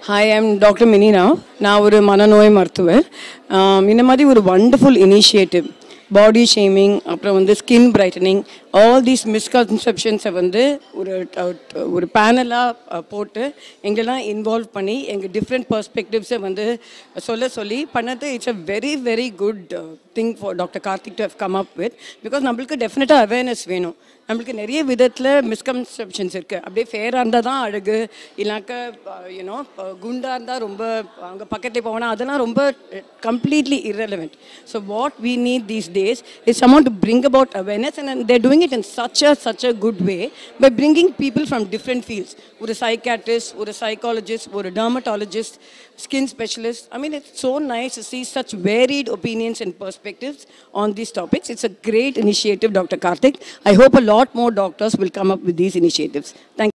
Hi I'm doctor மினினா நான் ஒரு மனநோய் மருத்துவர் ஆம், இந்த மாதிரி ஒரு வண்டர்ஃபுல் இனிஷியேட்டிவ் பாடி ஷேமிங் அப்புறம் வந்து ஸ்கின் பிரைட்டனிங் ஆல் தீஸ் மிஸ்கன்செப்ஷன்ஸை வந்து ஒரு ட- ஒரு பேனலாக போட்டு எங்களெல்லாம் இன்வால்வ் பண்ணி எங்கள் டிஃப்ரெண்ட் பர்ஸ்பெக்டிவ்ஸை வந்து சொல்ல சொல்லி பண்ணது it's a very very good thing for doctor Karthik to have come up with because நம்மளுக்கு டெஃபினட்டாக அவேர்னஸ் வேணும் நம்மளுக்கு நிறைய விதத்தில் மிஸ்கன்செப்ஷன்ஸ் இருக்குது அப்படியே ஃபேராக இருந்தால் தான் அழகு இல்லைனாக்க யூனோ குண்டாக இருந்தால் ரொம்ப அங்கே பக்கத்தில் போவோம்னா அதெல்லாம் ரொம்ப completely irrelevant so what we need these days is someone to bring about awareness and they're doing it in such a such a good way by bringing people from different fields ஒரு psychiatrist ஒரு psychologist ஒரு dermatologist skin specialist I mean it's so nice to see such varied opinions and perspectives on these topics it's a great initiative Dr. Karthik I hope a lot more doctors will come up with these initiatives thank